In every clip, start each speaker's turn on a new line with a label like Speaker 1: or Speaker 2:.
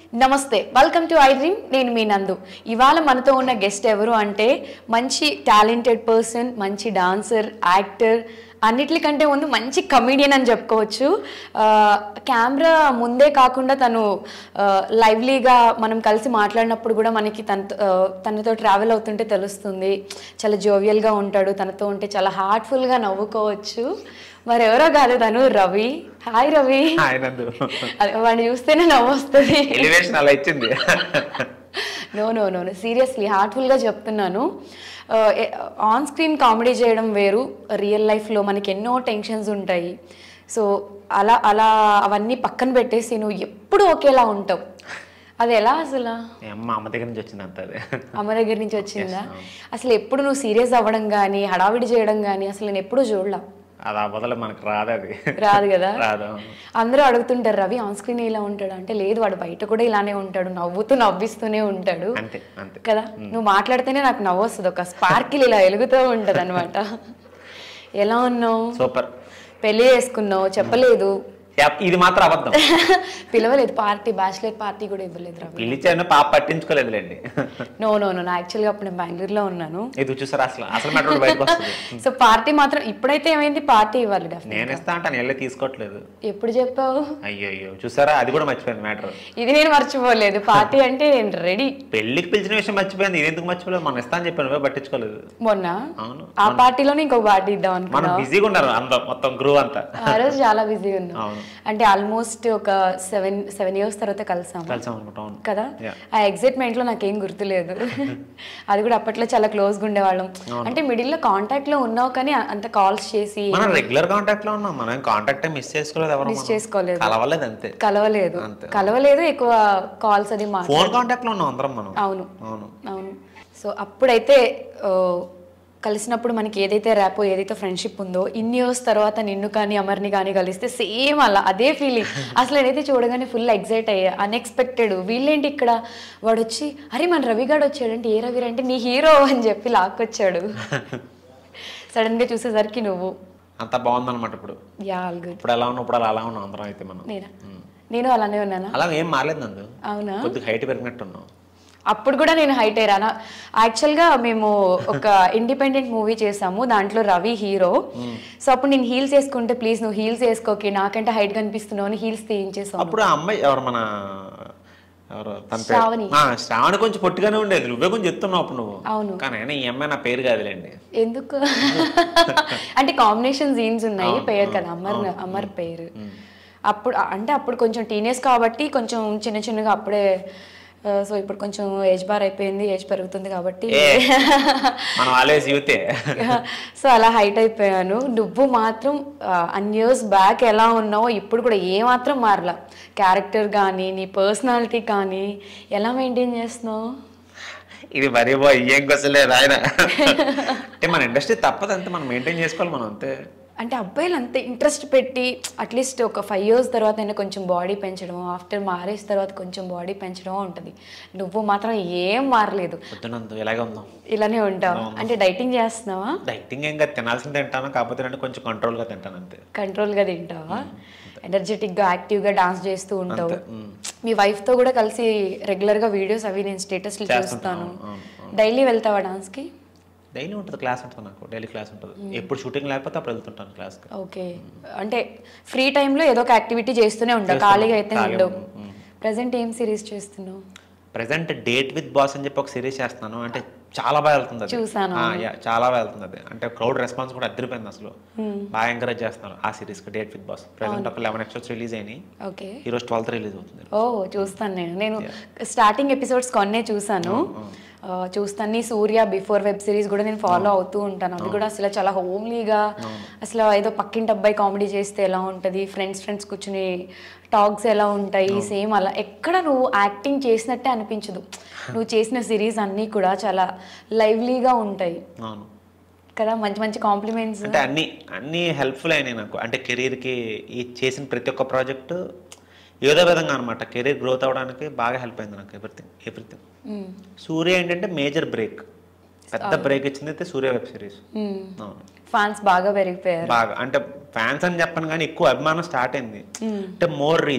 Speaker 1: నమస్తే welcome to I dream నేను మీ నందు ఇవాళ మనతో ఉన్న గెస్ట్ ఎవరు అంటే మంచి టాలెంటెడ్ పర్సన్ మంచి డాన్సర్ యాక్టర్ అన్నిటికంటే ముందు మంచి కమీడియన్ అని చెప్పుకోవచ్చు కెమెరా ముందే కాకుండా తను లైవ్లీగా మనం కలిసి మాట్లాడినప్పుడు కూడా మనకి తనతో ఆ, తనతో ట్రావెల్ అవుతుంటే తెలుస్తుంది చాలా జోవియల్గా ఉంటాడు తనతో ఉంటే చాలా హార్ట్ఫుల్గా నవ్వుకోవచ్చు మరి ఎవరో కాదు తను రవి హాయ్ రవి
Speaker 2: ఆయనందు
Speaker 1: అదే వాడిని చూస్తేనే నవ్వు వస్తుంది
Speaker 2: ఎలివేషన్ అలా ఇచ్చింది
Speaker 1: నో నో నో సీరియస్లీ హార్ట్ఫుల్గా చెప్తున్నాను ఆన్ స్క్రీన్ కామెడీ చేయడం వేరు రియల్ లైఫ్లో మనకి ఎన్నో టెన్షన్స్ ఉంటాయి సో అలా అలా అవన్నీ పక్కన పెట్టేసి నువ్వు ఎప్పుడు ఒకేలా ఉంటావు అది ఎలా అసలు
Speaker 2: ఏ అమ్మ అమ్మ దగ్గర నుంచి వచ్చింది అంత అది
Speaker 1: అమ్మ దగ్గర నుంచి వచ్చిందా అసలు ఎప్పుడు నువ్వు సీరియస్ అవ్వడం కానీ హడావిడి చేయడం కానీ అసలు నేను ఎప్పుడు చూడలా
Speaker 2: అది ఆ బదులు మనకు రాదు అది
Speaker 1: రాదు కదా
Speaker 2: రాదు
Speaker 1: అందరూ అడుగుతుంటారు రవి ఆన్ స్క్రీన్ ఇలా ఉంటాడు అంటే లేదు వాడు బయట కూడా ఇలానే ఉంటాడు నవ్వుతూ నవ్విస్తూనే ఉంటాడు
Speaker 2: అంతే అంతే
Speaker 1: కదా నువ్వు మాట్లాడితేనే నాకు నవ్వు వస్తుంది ఒక స్పార్కిల్ ఇలా వెలుగుతూ ఉంటది అనమాట ఎలా ఉన్నావు
Speaker 2: సూపర్
Speaker 1: పెళ్లి చేసుకున్నావు చెప్పలేదు
Speaker 2: ఇది మాత్రం అబద్ధం
Speaker 1: పిలవలేదు పార్టీ బ్యాచిలర్ పార్టీ కూడా ఇవ్వలేదు రవి
Speaker 2: పిలిచాను పాప పట్టించుకోలేదులేండి
Speaker 1: నో నో నో యాక్చువల్గా అప్పుడు నేను బెంగళూరులో ఉన్నాను
Speaker 2: ఇది చూసారా అసలు అసలు మ్యాటర్ బయటకు వస్తుంది
Speaker 1: సో పార్టీ మాత్రం ఇప్పుడైతే ఏమైంది పార్టీ ఇవ్వాలి డెఫినెట్
Speaker 2: నేను ఇస్తా అంటాను వెళ్ళి తీసుకోవట్లేదు
Speaker 1: ఎప్పుడు చెప్పావు
Speaker 2: అయ్యో అయ్యో చూసారా అది కూడా మర్చిపోయింది మ్యాటర్
Speaker 1: ఇది నేను మర్చిపోలేదు పార్టీ అంటే నేను రెడీ
Speaker 2: పెళ్లికి పిలిచిన విషయం మర్చిపోయింది ఇది ఎందుకు మర్చిపోలేదు మనం ఇస్తా అని చెప్పాను నువ్వే పట్టించుకోలేదు
Speaker 1: మొన్న
Speaker 2: అవును
Speaker 1: ఆ పార్టీలోనే ఇంకో పార్టీ ఇద్దాం
Speaker 2: మనం
Speaker 1: అనుకున్నా
Speaker 2: బిజీగా ఉన్నారు అందరం మొత్తం గ్రూ అంతా
Speaker 1: ఆ రోజు చాలా బిజీగా ఉన్నాం
Speaker 2: అవును
Speaker 1: అంటే ఆల్మోస్ట్ ఒక సెవెన్ సెవెన్ ఇయర్స్ తర్వాత కలిసాము
Speaker 2: కలిసాం అనుకుంటా అవును
Speaker 1: కదా
Speaker 2: Yeah.
Speaker 1: ఆ ఎగ్జైట్మెంట్ లో నాకేం గుర్తులేదు అది కూడా అప్పట్లో చాలా క్లోజ్ గా ఉండేవాళ్ళం అంటే మిడిల్ లో కాంటాక్ట్ లో ఉన్నావు కానీ అంత కాల్స్ చేసి
Speaker 2: మనం రెగ్యులర్ కాంటాక్ట్ లో ఉన్నాం మనం కాంటాక్ట్ మిస్ చేసుకోలేదు ఎవరు
Speaker 1: మిస్ చేసుకోలేదు
Speaker 2: కలవలేదు అంతే
Speaker 1: కలవలేదు
Speaker 2: అంతే.
Speaker 1: కలవలేదు ఎక్కువ కాల్స్ అది మా
Speaker 2: ఫోన్ కాంటాక్ట్ లో ఉన్నాం అందరం మనం
Speaker 1: అవును
Speaker 2: అవును
Speaker 1: అవును సో అప్పుడైతే ఆ, కలిసినప్పుడు మనకి ఏదైతే ర్యాపో ఏదైతే ఫ్రెండ్షిప్ ఉందో ఇన్ని ఇయర్స్ తర్వాత నిన్ను కానీ అమర్ని కానీ కలిస్తే సేమ్ అలా అదే ఫీలింగ్ అసలు నేనైతే చూడగానే ఫుల్ ఎగ్జైట్ అయ్యా అన్ఎక్స్పెక్టెడ్ వీళ్ళేంటి ఇక్కడ వాడు వచ్చి అరే మన రవిగాడు వచ్చాడంటే ఏ రవి అంటే నీ హీరో అని చెప్పి లాక్కొచ్చాడు సడన్ గా చూసేసరికి నువ్వు
Speaker 2: అంత బాగుందన్నమాట ఇప్పుడు
Speaker 1: యా ఆల్ గుడ్
Speaker 2: ఇప్పుడు ఎలా ఉన్నాం ఇప్పుడు అలా అలా ఉన్నాం అందరం అయితే మనం
Speaker 1: నేనా నేను అలానే ఉన్నానా
Speaker 2: అలా ఏం మారలేదు నందు
Speaker 1: అవునా
Speaker 2: కొద్దిగా హైట్ పెరిగినట్టు ఉన్నాం
Speaker 1: అప్పుడు కూడా నేను హైట్ అయ్యాను యాక్చువల్గా మేము ఒక ఇండిపెండెంట్ మూవీ చేసాము దాంట్లో రవి హీరో సో అప్పుడు నేను హీల్స్ వేసుకుంటే ప్లీజ్ నువ్వు హీల్స్ వేసుకోకి నాకంటే హైట్ కనిపిస్తున్నావు అని హీల్స్ తీయించేసాను
Speaker 2: అప్పుడు ఆ అమ్మాయి ఎవరు మన ఎవరు తన పేరు
Speaker 1: శ్రావణి.
Speaker 2: ఆ, శ్రావణి కొంచెం పొట్టిగానే ఉండేది నువ్వే కొంచెం చెప్తున్నావు అప్పుడు నువ్వు
Speaker 1: అవును
Speaker 2: కానీ అయినా ఈ అమ్మాయి నా పేరు కాదులేండి
Speaker 1: ఎందుకు అంటే కాంబినేషన్ జీన్స్ ఉన్నాయి పేరు కదా అమర్ అమర్ పేరు అప్పుడు అంటే అప్పుడు కొంచెం టీనేజ్ కాబట్టి కొంచెం చిన్న చిన్నగా అప్పుడే సో ఇప్పుడు కొంచెం ఏజ్ బార్ అయిపోయింది ఏజ్ పెరుగుతుంది కాబట్టి
Speaker 2: ఏ మనం ఆల్వేస్ యూతే
Speaker 1: సో అలా హైట్ అయిపోయాను నువ్వు మాత్రం అన్ ఇయర్స్ బ్యాక్ ఎలా ఉన్నావో ఇప్పుడు కూడా ఏ మాత్రం మారలా క్యారెక్టర్ కానీ నీ పర్సనాలిటీ కానీ ఎలా మెయింటైన్ చేస్తున్నావు
Speaker 2: ఇది మరీ బాయ్ ఏం కొసలేదు ఆయన అంటే మన ఇండస్ట్రీ తప్పదు అంతే మనం మెయింటైన్ చేసుకోవాలి మనం అంతే
Speaker 1: అంటే అబ్బాయిలు అంత ఇంట్రెస్ట్ పెట్టి అట్లీస్ట్ ఒక ఫైవ్ ఇయర్స్ తర్వాత అయినా కొంచెం బాడీ పెంచడం ఆఫ్టర్ మ్యారేజ్ తర్వాత కొంచెం బాడీ పెంచడం ఉంటుంది నువ్వు మాత్రం ఏం మారలేదు
Speaker 2: పొద్దునందు ఇలాగే ఉందాం
Speaker 1: ఇలానే ఉంటావు అంటే డైటింగ్ చేస్తున్నావా
Speaker 2: డైటింగ్ ఏం కాదు తినాల్సింది తింటాను కాకపోతే అంటే కొంచెం కంట్రోల్గా తింటాను అంతే
Speaker 1: కంట్రోల్గా తింటావా ఎనర్జెటిక్గా యాక్టివ్గా డాన్స్ చేస్తూ ఉంటావు
Speaker 2: మ్మ్.
Speaker 1: మీ వైఫ్తో కూడా కలిసి రెగ్యులర్గా వీడియోస్ అవి నేను స్టేటస్లు చూస్తాను
Speaker 2: అవును,
Speaker 1: డైలీ వెళ్తావా డాన్స్కి
Speaker 2: డైలీ ఉంటుంది క్లాస్ ఉంటుంది నాకు డైలీ క్లాస్ ఉంటుంది ఎప్పుడు షూటింగ్ లేకపోతే అప్పుడు వెళ్తుంటాను క్లాస్కి
Speaker 1: ఓకే అంటే ఫ్రీ టైంలో ఏదో ఒక యాక్టివిటీ చేస్తూనే ఉంటావు ఖాళీగా అయితే
Speaker 2: ఖాళీగా
Speaker 1: ఉండవు
Speaker 2: మ్మ్.
Speaker 1: ప్రజెంట్ ఏం సిరీస్ చేస్తున్నావు
Speaker 2: ప్రజెంట్ డేట్ విత్ బాస్ అని చెప్పి ఒక సిరీస్ చేస్తున్నాను అంటే చాలా బాగా వెళ్తుంది అది
Speaker 1: చూసాను.
Speaker 2: ఆ, యా, చాలా బాగా వెళ్తుంది అది అంటే క్రౌడ్ రెస్పాన్స్ కూడా అద్దరిపోయింది అసలు బాగా ఎంకరేజ్ చేస్తున్నారు ఆ సిరీస్ కి డేట్ విత్ బాస్ ప్రెసెంట్ ఒక లెవెన్ ఎపిసోడ్స్ రిలీజ్ అయినాయి
Speaker 1: ఓకే
Speaker 2: ఈ రోజు ట్వెల్త్ రిలీజ్ అవుతుంది
Speaker 1: ఓ చూస్తాను నేను నేను స్టార్టింగ్ ఎపిసోడ్స్ కొన్నే చూసాను ఆ, చూస్తాను నీ సూర్య బిఫోర్ వెబ్ సిరీస్ కూడా నేను ఫాలో అవుతూ ఉంటాను అది కూడా అసలు చాలా హోమ్లీగా అసలు ఏదో పక్కింటి అబ్బాయి కామెడీ చేస్తే ఎలా ఉంటుంది ఫ్రెండ్స్ ఫ్రెండ్స్ కూర్చుని టాక్స్ ఎలా ఉంటాయి సేమ్ అలా ఎక్కడ నువ్వు యాక్టింగ్ చేసినట్టే అనిపించదు నువ్వు చేసిన సిరీస్ అన్నీ కూడా చాలా లైవ్లీగా ఉంటాయి
Speaker 2: అవును
Speaker 1: కదా మంచి మంచి కాంప్లిమెంట్స్
Speaker 2: అంటే అన్ని అన్ని హెల్ప్ఫుల్ అయినాయి నాకు అంటే కెరీర్కి ఈ చేసిన ప్రతి ఒక్క ప్రాజెక్టు ఏదో విధంగా అనమాట కెరీర్ గ్రోత్ అవ్వడానికి బాగా హెల్ప్ అయింది నాకు ఎవ్రీథింగ్ ఎవ్రీథింగ్ సూర్య ఏంటంటే మేజర్ బ్రేక్ పెద్ద బ్రేక్ ఇచ్చింది అయితే సూర్య వెబ్ సిరీస్ అవును
Speaker 1: ఫ్యాన్స్ బాగా పెరిగిపోయారు
Speaker 2: బాగా అంటే ఫ్యాన్స్ అని చెప్పను కానీ ఎక్కువ అభిమానం స్టార్ట్ అయింది అంటే more reach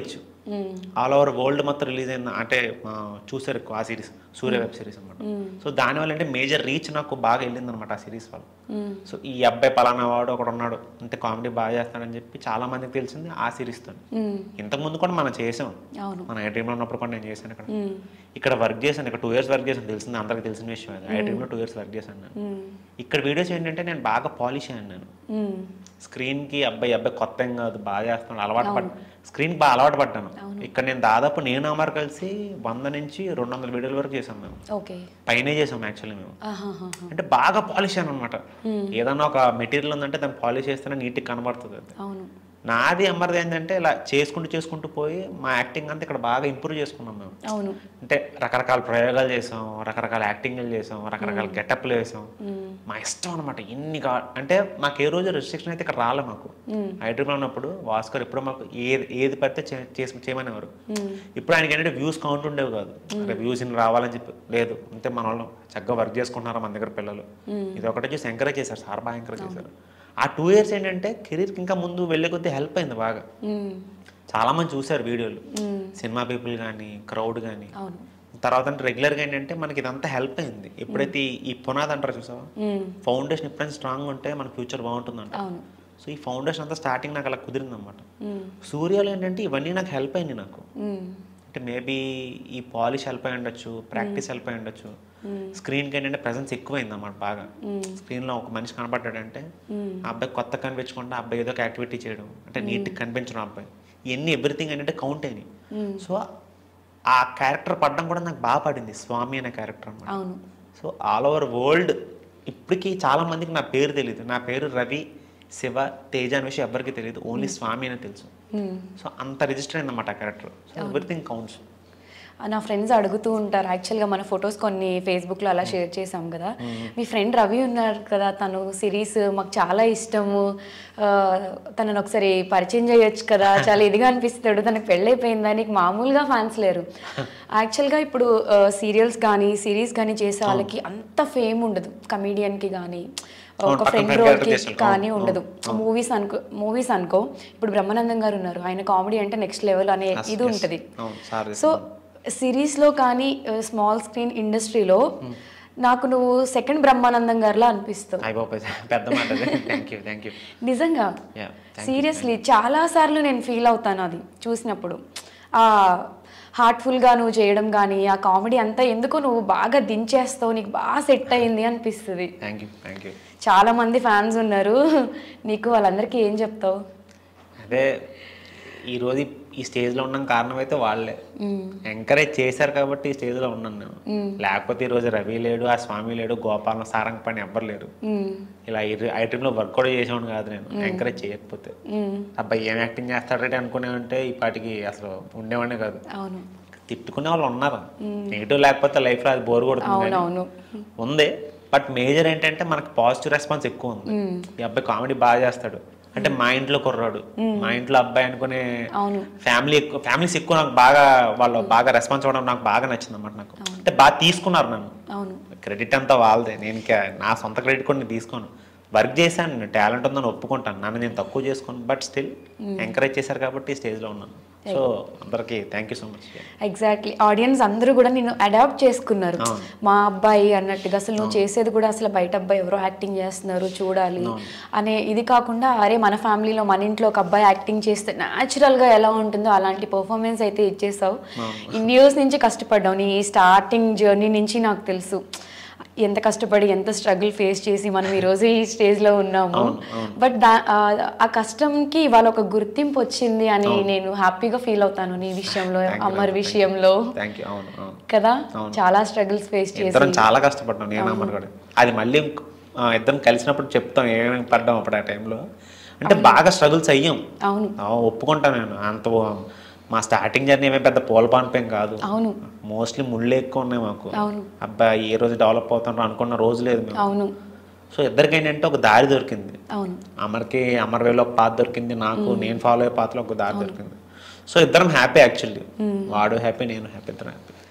Speaker 2: all over world మొత్తం రిలీజ్ అయింది అంటే ఆ, చూసారు ఎక్కువ ఆ సిరీస్ సూర్య వెబ్ సిరీస్ అనమాట సో దానివల్ల అంటే మేజర్ రీచ్ నాకు బాగా వెళ్ళింది అనమాట ఆ సిరీస్ వల్ల సో ఈ అబ్బాయి పలానా వాడు ఒకడు ఉన్నాడు అంటే కామెడీ బాగా చేస్తాడని చెప్పి చాలా మందికి తెలిసింది ఆ సిరీస్ తో ఇంతకు ముందు కూడా మనం చేసాం
Speaker 1: అవును
Speaker 2: మన ఐ డ్రీమ్లో ఉన్నప్పుడు కూడా నేను చేశాను ఇక్కడ ఇక్కడ వర్క్ చేశాను ఇక్కడ టూ ఇయర్స్ వర్క్ చేశాను తెలిసింది అందరికి తెలిసిన విషయం అది ఐ డ్రీమ్లో టూ ఇయర్స్ వర్క్ చేశాను నేను ఇక్కడ వీడియోస్ ఏంటంటే నేను బాగా పాలిష్ అయ్యాను నేను స్క్రీన్ కి అబ్బాయి అబ్బాయి కొత్త ఏం కాదు బాగా చేస్తున్నాడు అలవాటు పడ్ స్క్రీన్ బాగా అలవాటు పడ్డాను ఇక్కడ నేను దాదాపు నేను అమర్ కలిసి వంద నుంచి రెండు వందల వీడియోల వరకు చేసాం మేము
Speaker 1: ఓకే
Speaker 2: పైనే చేసాం యాక్చువల్లీ మేము
Speaker 1: ఆహాహా.
Speaker 2: అంటే బాగా పాలిష్ అయ్యాను అనమాట ఏదన్నా ఒక మెటీరియల్ ఉందంటే దాన్ని పాలిష్ చేస్తేనే నీట్గా కనబడుతుంది అది
Speaker 1: అవును
Speaker 2: నాది అమ్మర్ది ఏంటంటే ఇలా చేసుకుంటూ చేసుకుంటూ పోయి మా యాక్టింగ్ అంతా ఇక్కడ బాగా ఇంప్రూవ్ చేసుకున్నాం మేము
Speaker 1: అవును
Speaker 2: అంటే రకరకాల ప్రయోగాలు చేసాం రకరకాల యాక్టింగ్లు చేసాం రకరకాల గెటప్లు వేసాం మా ఇష్టం అనమాట ఇన్ని కా అంటే మాకు ఏ రోజు రెస్ట్రిక్షన్ అయితే ఇక్కడ రాలే మాకు హైదరాబాద్ ఉన్నప్పుడు భాస్కర్ ఎప్పుడు మాకు ఏది ఏది పడితే చే- చేసి చేయమనేవారు ఇప్పుడు ఆయనకి ఏంటంటే వ్యూస్ కౌంట్ ఉండేవి కాదు అంటే వ్యూస్ ఇన్ని రావాలని చెప్పి లేదు అంతే మన వాళ్ళు చక్కగా వర్క్ చేసుకుంటున్నారు మన దగ్గర పిల్లలు ఇది ఒకటే చూసి ఎంకరేజ్ చేశారు సార్ బాగా ఎంకరేజ్ చేశారు ఆ టూ ఇయర్స్ ఏంటంటే కెరీర్కి ఇంకా ముందు వెళ్ళే కొద్దీ హెల్ప్ అయింది బాగా
Speaker 1: మ్మ్.
Speaker 2: చాలా మంది చూశారు వీడియోలు సినిమా పీపుల్ కానీ క్రౌడ్ కానీ
Speaker 1: అవును
Speaker 2: తర్వాత అంటే రెగ్యులర్గా ఏంటంటే మనకి ఇదంతా హెల్ప్ అయింది ఎప్పుడైతే ఈ- ఈ పునాది అంటారు చూసావా
Speaker 1: మ్మ్.
Speaker 2: ఫౌండేషన్ ఎప్పుడైనా స్ట్రాంగ్ ఉంటే మన ఫ్యూచర్ బాగుంటుందంట
Speaker 1: అవును
Speaker 2: సో ఈ ఫౌండేషన్ అంతా స్టార్టింగ్ నాకు అలా కుదిరింది అనమాట
Speaker 1: మ్మ్.
Speaker 2: సూర్యలో ఏంటంటే ఇవన్నీ నాకు హెల్ప్ అయింది నాకు
Speaker 1: మ్మ్.
Speaker 2: అంటే మేబీ ఈ పాలిష్ హెల్ప్ అయి ఉండొచ్చు ప్రాక్టీస్ హెల్ప్ అయి ఉండొచ్చు స్క్రీన్కి ఏంటంటే ప్రెసెన్స్ ఎక్కువైంది అన్నమాట బాగా స్క్రీన్లో ఒక మనిషి కనబడ్డాడంటే ఆ అబ్బాయి కొత్త కనిపించకుండా ఆ అబ్బాయి ఏదో ఒక యాక్టివిటీ చేయడం అంటే నీట్గా కనిపించడం ఆ అబ్బాయి ఇవన్నీ ఎవ్రీథింగ్ ఏంటంటే కౌంట్ అయినాయి సో ఆ క్యారెక్టర్ పడడం కూడా నాకు బాగా పడింది స్వామి అనే క్యారెక్టర్ అన్నమాట
Speaker 1: అవును
Speaker 2: సో ఆల్ ఓవర్ వరల్డ్ ఇప్పటికీ చాలా మందికి నా పేరు తెలియదు నా పేరు రవి శివ తేజ అనే విషయం ఎవరికి తెలియదు ఓన్లీ స్వామి అని తెలుసు
Speaker 1: మ్మ్.
Speaker 2: సో అంత రిజిస్టర్ అయిందన్నమాట ఆ క్యారెక్టర్ సో ఎవ్రీథింగ్ కౌంట్స్
Speaker 1: ఆ, నా ఫ్రెండ్స్ అడుగుతూ ఉంటారు యాక్చువల్గా మన ఫొటోస్ కొన్ని ఫేస్బుక్లో అలా షేర్ చేసాం కదా మీ ఫ్రెండ్ రవి ఉన్నారు కదా తను సిరీస్ మాకు చాలా ఇష్టము ఆ, తనను ఒకసారి పరిచయం చేయొచ్చు కదా చాలా ఇదిగా అనిపిస్తాడు తనకు పెళ్ళైపోయిందా నీకు మామూలుగా ఫ్యాన్స్ లేరు యాక్చువల్గా ఇప్పుడు సీరియల్స్ కానీ సిరీస్ కానీ చేసే వాళ్ళకి అంత ఫేమ్ ఉండదు కమీడియన్కి కానీ
Speaker 2: అవును,
Speaker 1: ఒక
Speaker 2: పక్కన
Speaker 1: ఫ్రెండ్
Speaker 2: friend
Speaker 1: రోల్కి
Speaker 2: character చేస్తారు.
Speaker 1: కానీ
Speaker 2: అవును,
Speaker 1: ఉండదు మూవీస్ అనుకో మూవీస్ అనుకో ఇప్పుడు బ్రహ్మానందం గారు ఉన్నారు ఆయన కామెడీ అంటే నెక్స్ట్ లెవెల్ అనే
Speaker 2: Yes,
Speaker 1: ఇది
Speaker 2: yes.
Speaker 1: ఉంటుంది
Speaker 2: అవును సార్
Speaker 1: సో సిరీస్లో కానీ స్మాల్ స్క్రీన్ ఇండస్ట్రీలో నాకు నువ్వు సెకండ్ బ్రహ్మానందం గారిలా అనిపిస్తావు
Speaker 2: అయిపోయి పెద్ద మాట థ్యాంక్ యూ థ్యాంక్ యూ
Speaker 1: నిజంగా
Speaker 2: Yeah,
Speaker 1: సీరియస్లీ చాలా సార్లు నేను ఫీల్ అవుతాను అది చూసినప్పుడు ఆ హార్ట్ఫుల్గా నువ్వు చేయడం కానీ ఆ కామెడీ అంతా ఎందుకో నువ్వు బాగా దించేస్తావు నీకు బాగా సెట్ అయింది అనిపిస్తుంది
Speaker 2: థ్యాంక్ యూ థ్యాంక్ యూ
Speaker 1: చాలా మంది ఫ్యాన్స్ ఉన్నారు నీకు వాళ్ళందరికీ ఏం చెప్తావు
Speaker 2: అదే ఈరోజు ఈ స్టేజ్లో ఉండడం కారణం అయితే వాళ్ళే ఎంకరేజ్ చేశారు కాబట్టి ఈ స్టేజ్లో ఉన్నాను నేను లేకపోతే ఈరోజు రవి లేడు ఆ స్వామి లేడు గోపాలం సారంగ పని ఎవ్వరు లేరు
Speaker 1: మ్మ్.
Speaker 2: ఇలా ఈ టైంలో వర్క్ కూడా చేసేవాడు కాదు నేను ఎంకరేజ్ చేయకపోతే
Speaker 1: మ్మ్.
Speaker 2: అబ్బాయి ఏం యాక్టింగ్ చేస్తాడంటే అనుకునే ఉంటే ఈ పాటికి అసలు ఉండేవాడినే కాదు
Speaker 1: అవును
Speaker 2: తిట్టుకునే వాళ్ళు ఉన్నారు నెగిటివ్ లేకపోతే లైఫ్లో అది బోర్ కొడుతుంది కానీ
Speaker 1: అవునవును
Speaker 2: ఉంది బట్ మేజర్ ఏంటంటే మనకి పాజిటివ్ రెస్పాన్స్ ఎక్కువ ఉంది ఈ అబ్బాయి కామెడీ బాగా చేస్తాడు అంటే మా ఇంట్లో కుర్రాడు మా ఇంట్లో అబ్బాయి అనుకునే
Speaker 1: అవును
Speaker 2: ఫ్యామిలీ ఎక్కువ ఫ్యామిలీస్ ఎక్కువ నాకు బాగా వాళ్ళు బాగా రెస్పాన్స్ అవ్వడం నాకు బాగా నచ్చింది అన్నమాట నాకు అంటే బాగా తీసుకున్నారు నన్ను
Speaker 1: అవును
Speaker 2: క్రెడిట్ అంతా వాళ్ళదే నేను ఇంకా నా సొంత క్రెడిట్ కూడా నేను తీసుకోను వర్క్ చేశాను నేను టాలెంట్ ఉందని ఒప్పుకుంటాను నన్ను నేను తక్కువ చేసుకోను బట్ స్టిల్ ఎంకరేజ్ చేశారు కాబట్టి స్టేజ్లో ఉన్నాను సో అందరికీ thank you so much
Speaker 1: exactly audience అందరూ కూడా నేను అడాప్ట్ చేసుకున్నారు
Speaker 2: అవును.
Speaker 1: మా అబ్బాయి అన్నట్టుగా అసలు నువ్వు చేసేది కూడా అసలు బయట అబ్బాయి ఎవరో యాక్టింగ్ చేస్తున్నారు చూడాలి అనే ఇది కాకుండా అరే మన ఫ్యామిలీలో మన ఇంట్లో ఒక అబ్బాయి యాక్టింగ్ చేస్తే natural గా ఎలా ఉంటుందో అలాంటి పర్ఫార్మెన్స్ అయితే ఇచ్చేసావు ఇన్ని ఇయర్స్ నుంచి కష్టపడ్డావు నీ స్టార్టింగ్ జర్నీ నుంచి నాకు తెలుసు ఎంత కష్టపడి ఎంత స్ట్రగుల్ ఫేస్ చేసి మనం ఈరోజు ఈ స్టేజ్లో ఉన్నాము బట్ దా ఆ- ఆ కష్టంకి ఇవాళ ఒక గుర్తింపు వచ్చింది అని నేను హ్యాపీగా ఫీల్ అవుతాను నీ విషయంలో అమర్ విషయంలో
Speaker 2: థ్యాంక్ యూ అవును అవును
Speaker 1: కదా చాలా స్ట్రగుల్స్ ఫేస్ చేసి
Speaker 2: ఇద్దరం చాలా కష్టపడ్డాం నేను అమ్మని కూడా అది మళ్ళీ ఇంక- ఆ, ఇద్దరం కలిసినప్పుడు చెప్తాం ఏమేమి పడ్డాం అప్పుడు ఆ టైంలో అంటే బాగా స్ట్రగుల్స్ అయ్యాం
Speaker 1: అవును
Speaker 2: ఆ, ఒప్పుకుంటాను నేను అంత మా స్టార్టింగ్ జర్నీ ఏమే పెద్ద పూల పాన్పేం కాదు
Speaker 1: అవును
Speaker 2: మోస్ట్లీ ముళ్ళు ఎక్కువ ఉన్నాయి మాకు
Speaker 1: అవును
Speaker 2: అబ్బాయి ఏ రోజు డెవలప్ అవుతుండ్రో అనుకున్న రోజు లేదు మేము
Speaker 1: అవును
Speaker 2: సో ఇద్దరికి ఏంటంటే ఒక దారి దొరికింది
Speaker 1: అవును
Speaker 2: అమర్కి అమర్ వేలో ఒక పాత దొరికింది నాకు నేను ఫాలో అయ్యే పాతలో ఒక దారి దొరికింది సో ఇద్దరం హ్యాపీ యాక్చువల్లీ వాడు హ్యాపీ నేను హ్యాపీ ఇద్దరం హ్యాపీ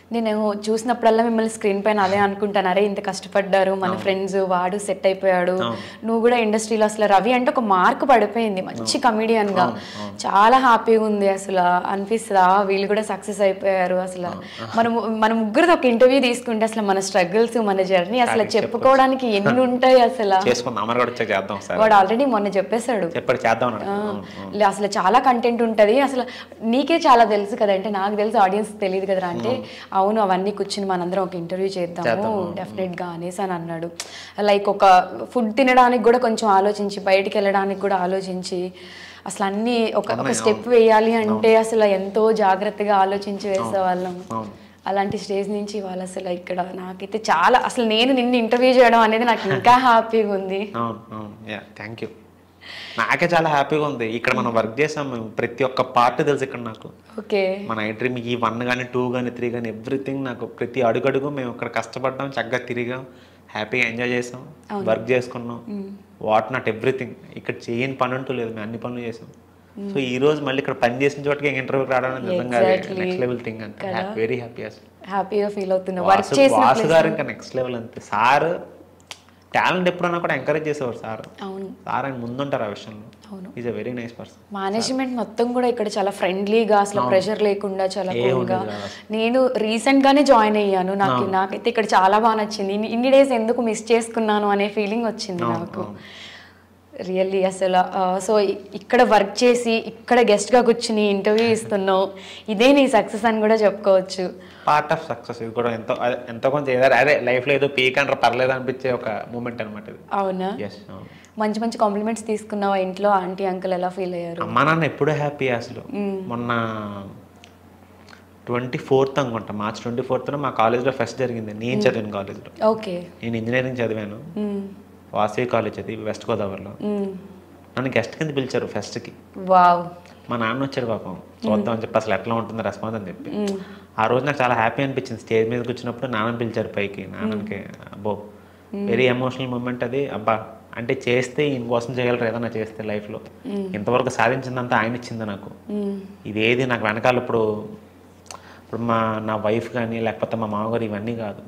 Speaker 1: నేను చూసినప్పుడల్లా మిమ్మల్ని స్క్రీన్ పైన అదే అనుకుంటాను అరే ఇంత కష్టపడ్డారు మన ఫ్రెండ్స్ వాడు సెట్ అయిపోయాడు నువ్వు కూడా ఇండస్ట్రీలో అసలు రవి అంటే ఒక మార్క్ పడిపోయింది మంచి కమిడియన్ గా చాలా హ్యాపీగా ఉంది అసలు అనిపిస్తుంది "ఆ, వీళ్ళు కూడా సక్సెస్ అయిపోయారు అసలు మనం మన ముగ్గురిది ఒక ఇంటర్వ్యూ తీసుకుంటే అసలు మన స్ట్రగుల్స్ మన జర్నీ అసలు చెప్పుకోవడానికి ఎన్ని ఉంటాయి అసలు
Speaker 2: చేసుకుందాం అమర్ కూడా వచ్చాక చేద్దాం సార్
Speaker 1: వాడు ఆల్రెడీ మొన్న చెప్పేశాడు
Speaker 2: చెప్పాడు చేద్దాం అన్నాడు. అవును, అవును.
Speaker 1: లే, అసలు చాలా కంటెంట్ ఉంటుంది అసలు నీకే చాలా తెలుసు కదా అంటే నాకు తెలుసు ఆడియన్స్ తెలియదు కదరా అంటే అవును అవన్నీ కూర్చుని మనందరం ఒక ఇంటర్వ్యూ చేద్దాము డెఫినెట్ గా అనేసి అని అన్నాడు లైక్ ఒక ఫుడ్ తినడానికి కూడా కొంచెం ఆలోచించి బయటికి వెళ్ళడానికి కూడా ఆలోచించి అసలు అన్ని ఒక ఒక స్టెప్ వేయాలి అంటే అసలు ఎంతో జాగ్రత్తగా ఆలోచించి వేసేవాళ్ళం
Speaker 2: అవును.
Speaker 1: అలాంటి స్టేజ్ నుంచి వాళ్ళు అసలు ఇక్కడ నాకైతే చాలా అసలు నేను నిన్ను ఇంటర్వ్యూ చేయడం అనేది నాకు ఇంకా హ్యాపీగా ఉంది
Speaker 2: అవును అవును యా థ్యాంక్ యూ నాకే చాలా హ్యాపీగా ఉంది ఇక్కడ మనం వర్క్ చేసాం మేము ప్రతి ఒక్క పార్ట్ తెలుసు ఇక్కడ నాకు
Speaker 1: ఓకే
Speaker 2: మన ఐ ఈ వన్ కానీ టూ కానీ త్రీ కానీ ఎవ్రీథింగ్ నాకు ప్రతి అడుగడుగు మేము ఇక్కడ కష్టపడ్డాం చక్కగా తిరిగాం హ్యాపీగా ఎంజాయ్ చేసాం వర్క్ చేసుకున్నాం వాట్ నాట్ ఎవ్రీథింగ్ ఇక్కడ చేయని పని అంటూ లేదు మేము అన్ని పనులు చేసాం సో ఈ రోజు మళ్ళీ ఇక్కడ పని చేసిన చోటకి ఇంటర్వ్యూకి రావడం అనేది నిజంగా
Speaker 1: Exactly.
Speaker 2: నెక్స్ట్ లెవెల్ థింగ్ అంటే వెరీ హ్యాపీ అసలు
Speaker 1: హ్యాపీగా ఫీల్ అవుతున్నా వర్క్
Speaker 2: వాసు
Speaker 1: చేసిన
Speaker 2: వాసు
Speaker 1: place-
Speaker 2: గారు ఇంకా నెక్స్ట్ లెవెల్ అంతే సార్ టాలెంట్ ఎప్పుడన్నా కూడా ఎంకరేజ్ చేసేవారు సార్
Speaker 1: అవును
Speaker 2: సార్ ఆయన ముందుంటారు ఆ విషయంలో
Speaker 1: అవును
Speaker 2: is a very nice person
Speaker 1: management మొత్తం కూడా ఇక్కడ చాలా ఫ్రెండ్లీగా అసలు ప్రెషర్ లేకుండా చాలా
Speaker 2: ఏ
Speaker 1: కూల్గా
Speaker 2: ఉండదు కదా.
Speaker 1: నేను రీసెంట్ గానే జాయిన్ అయ్యాను నాకు నాకైతే ఇక్కడ చాలా బాగా నచ్చింది ఇన్ని- ఇన్ని డేస్ ఎందుకు మిస్ చేసుకున్నాను అనే ఫీలింగ్ వచ్చింది నాకు రియల్లీ అసలు సో ఇక్కడ వర్క్ చేసి ఇక్కడ guest గా కూర్చుని ఇంటర్వ్యూ ఇస్తున్నావు ఇదే నీ సక్సెస్ అని కూడా చెప్పుకోవచ్చు
Speaker 2: పార్ట్ ఆఫ్ సక్సెస్ ఇది కూడా ఎంతో అదే- ఎంతో కొంచెం ఏదో అదే లైఫ్లో ఏదో పీక్ అంటారు పర్లేదు అనిపించే ఒక మూమెంట్ అనమాట ఇది
Speaker 1: అవునా
Speaker 2: ఎస్
Speaker 1: మంచి మంచి కాంప్లిమెంట్స్ తీసుకున్నావా ఇంట్లో ఆంటీ అంకుల్ ఎలా ఫీల్ అయ్యారు
Speaker 2: అమ్మా నాన్న ఎప్పుడూ హ్యాపీ అసలు మొన్న ట్వంటీ ఫోర్త్ అనుకుంటా మార్చ్ ట్వంటీ ఫోర్త్న మా కాలేజ్లో ఫెస్ట్ జరిగింది నేను చదివిన కాలేజ్లో
Speaker 1: ఓకే
Speaker 2: నేను ఇంజనీరింగ్ చదివాను వాసవి కాలేజ్ అది వెస్ట్ గోదావరిలో నన్ను గెస్ట్ కింద పిలిచారు ఫెస్ట్కి
Speaker 1: వావ్
Speaker 2: మా నాన్న వచ్చాడు పాపం చూద్దాం అని చెప్పి అసలు ఎట్లా ఉంటుంది రెస్పాన్స్ అని చెప్పి ఆ రోజు నాకు చాలా హ్యాపీ అనిపించింది స్టేజ్ మీద కూర్చున్నప్పుడు నాన్న పిలిచారు పైకి నాన్నకి అబ్బో వెరీ ఎమోషనల్ మూమెంట్ అది అబ్బా అంటే చేస్తే ఈయన కోసం చేయగలరు ఏదైనా చేస్తే లైఫ్లో ఇంతవరకు సాధించిందంతా ఆయన ఇచ్చింది నాకు ఇదేది నాకు వెనకాల ఇప్పుడు ఇప్పుడు మా నా వైఫ్ కానీ లేకపోతే మా మామగారు ఇవన్నీ కాదు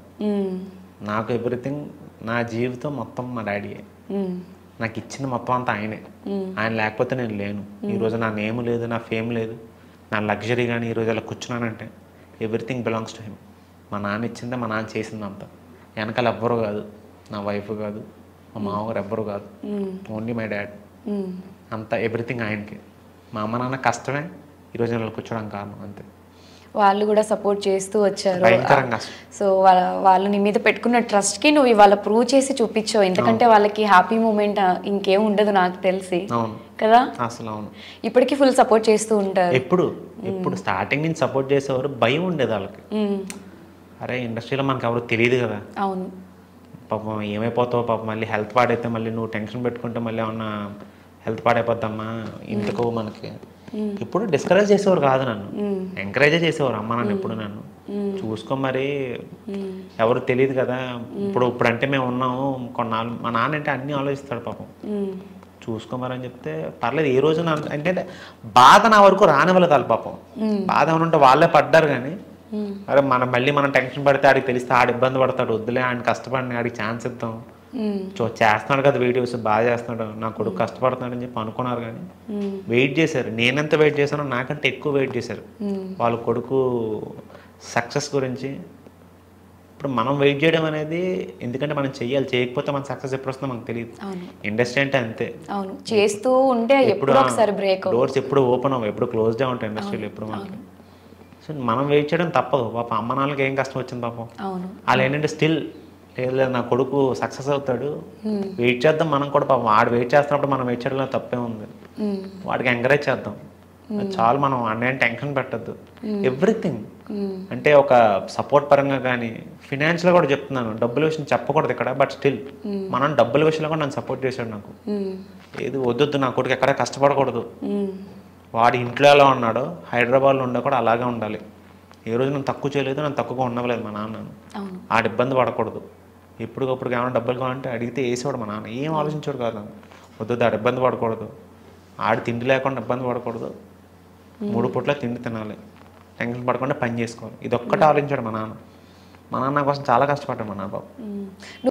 Speaker 2: నాకు ఎవ్రీథింగ్ నా జీవితం మొత్తం మా డాడీయే నాకు ఇచ్చింది మొత్తం అంతా ఆయనే ఆయన లేకపోతే నేను లేను ఈ రోజు నా నేమ్ లేదు నా ఫేమ్ లేదు నా లగ్జరీ కానీ ఈ రోజు అలా కూర్చున్నానంటే ఎవ్రీథింగ్ బిలాంగ్స్ టు హిమ్ మా నాన్న ఇచ్చిందే మా నాన్న చేసింది అంతా వెనకాల ఎవ్వరు కాదు నా వైఫ్ కాదు మా మామగారు ఎవ్వరు కాదు ఓన్లీ మై డాడ్ అంతా ఎవ్రీథింగ్ ఆయనకి మా అమ్మ నాన్న కష్టమే ఈరోజు నేను ఇలా కూర్చోడానికి కారణం అంతే
Speaker 1: వాళ్ళు కూడా సపోర్ట్ చేస్తూ వచ్చారు
Speaker 2: భయంకరంగా అసలు.
Speaker 1: సో వాళ్ళ వాళ్ళు నీ మీద పెట్టుకున్న ట్రస్ట్ కి నువ్వు ఇవాళ ప్రూవ్ చేసి చూపించావు ఎందుకంటే వాళ్ళకి హ్యాపీ మూమెంట్ ఇంకేం ఉండదు నాకు తెలిసి
Speaker 2: అవును
Speaker 1: కదా
Speaker 2: అసలు అవును
Speaker 1: ఇప్పటికీ ఫుల్ సపోర్ట్ చేస్తూ ఉంటారు
Speaker 2: ఎప్పుడు ఎప్పుడు స్టార్టింగ్ నుంచి సపోర్ట్ చేసేవారు భయం ఉండేది వాళ్ళకి
Speaker 1: ఉమ్,
Speaker 2: అరే ఇండస్ట్రీలో మనకు ఎవరు తెలియదు కదా
Speaker 1: అవును
Speaker 2: పాపం ఏమైపోతావు పాపం మళ్ళీ హెల్త్ పాడైతే మళ్ళీ నువ్వు టెన్షన్ పెట్టుకుంటే మళ్ళీ ఏమన్నా హెల్త్ పాడైపోద్దమ్మా ఇంతకు మనకి ఇప్పుడు డిస్కరేజ్ చేసేవారు కాదు నన్ను ఎంకరేజ్ చేసేవారు అమ్మ నన్ను ఎప్పుడు నన్ను చూసుకో మరి ఎవరు తెలియదు కదా ఇప్పుడు ఇప్పుడు అంటే మేము ఉన్నాము కొన్నాళ్ళు మా నాన్న అంటే అన్ని ఆలోచిస్తాడు పాపం
Speaker 1: ఉమ్,
Speaker 2: చూసుకోమని చెప్తే పర్లేదు ఏ రోజు నా అంటే బాధ నా వరకు రానివ్వలేదు వాళ్ళ పాపం బాధ ఏమైనా ఉంటే వాళ్ళే పడ్డారు కానీ అరే మనం మళ్ళీ మనం టెన్షన్ పడితే ఆడికి తెలిస్తే ఆడు ఇబ్బంది పడతాడు వద్దులే ఆయన కష్టపడిన ఆడికి ఛాన్స్ ఇద్దాం
Speaker 1: ఉమ్,
Speaker 2: చూ చేస్తున్నాడు కదా వీడియోస్ బాగా చేస్తున్నాడు నా కొడుకు కష్టపడుతున్నాడు అని చెప్పి అనుకున్నారు కానీ వెయిట్ చేశారు నేనెంత వెయిట్ చేశానో నాకంటే ఎక్కువ వెయిట్ చేశారు వాళ్ళ కొడుకు సక్సెస్ గురించి ఇప్పుడు మనం వెయిట్ చేయడం అనేది ఎందుకంటే మనం చెయ్యాలి చేయకపోతే మన సక్సెస్ ఎప్పుడు వస్తుందో మనకు తెలియదు
Speaker 1: అవును
Speaker 2: ఇండస్ట్రీ అంటే అంతే
Speaker 1: అవును చేస్తూ ఉంటే ఎప్పుడో ఒకసారి బ్రేక్
Speaker 2: డోర్స్ ఎప్పుడు ఓపెన్ అవ్వవు ఎప్పుడు క్లోజ్డ్ ఉంటాయి ఇండస్ట్రీలో ఎప్పుడు మనకి సో మనం వెయిట్ చేయడం తప్పదు పాప అమ్మ నాన్నలకి ఏం కష్టం వచ్చింది పాపం
Speaker 1: అవును
Speaker 2: వాళ్ళు ఏంటంటే స్టిల్ లేదు లేదు నా కొడుకు సక్సెస్ అవుతాడు వెయిట్ చేద్దాం మనం కూడా పాపం వాడు వెయిట్ చేస్తున్నప్పుడు మనం వెయిట్ చేయడంలో తప్పే ఉంది
Speaker 1: ఉమ్,
Speaker 2: వాడికి ఎంకరేజ్ చేద్దాం చాలు మనం అన్నయ్య టెన్షన్ పెట్టద్దు ఎవ్రీథింగ్ అంటే ఒక సపోర్ట్ పరంగా కానీ ఫినాన్షియల్ కూడా చెప్తున్నాను డబ్బుల విషయం చెప్పకూడదు ఇక్కడ బట్ స్టిల్ మనం డబ్బుల విషయంలో కూడా నన్ను సపోర్ట్ చేశాడు నాకు
Speaker 1: ఉమ్,
Speaker 2: ఏది వద్దొద్దు నా కొడుకు ఎక్కడ కష్టపడకూడదు
Speaker 1: ఉమ్,
Speaker 2: వాడు ఇంట్లో ఎలా ఉన్నాడో హైదరాబాద్లో ఉండే కూడా అలాగే ఉండాలి ఏ రోజు నన్ను తక్కువ చేయలేదు నన్ను తక్కువగా ఉండవలేదు మా నాన్నను
Speaker 1: అవును
Speaker 2: ఆడ ఇబ్బంది పడకూడదు ఎప్పటికప్పుడు ఏమైనా డబ్బులు కావాలంటే అడిగితే వేసేవాడు మా నాన్న ఏం ఆలోచించాడు కాదు వద్దు ఆడ ఇబ్బంది పడకూడదు ఆడు తిండి లేకుండా ఇబ్బంది పడకూడదు మూడు పూట్ల తిండి తినాలి టెన్షన్ పడకుండా పని చేసుకోవాలి ఇది ఒక్కటే ఆలోచించాడు మా నాన్న మా నాన్న కోసం చాలా కష్టపడ్డాడు మా నాన్న బాబు
Speaker 1: మ్మ్.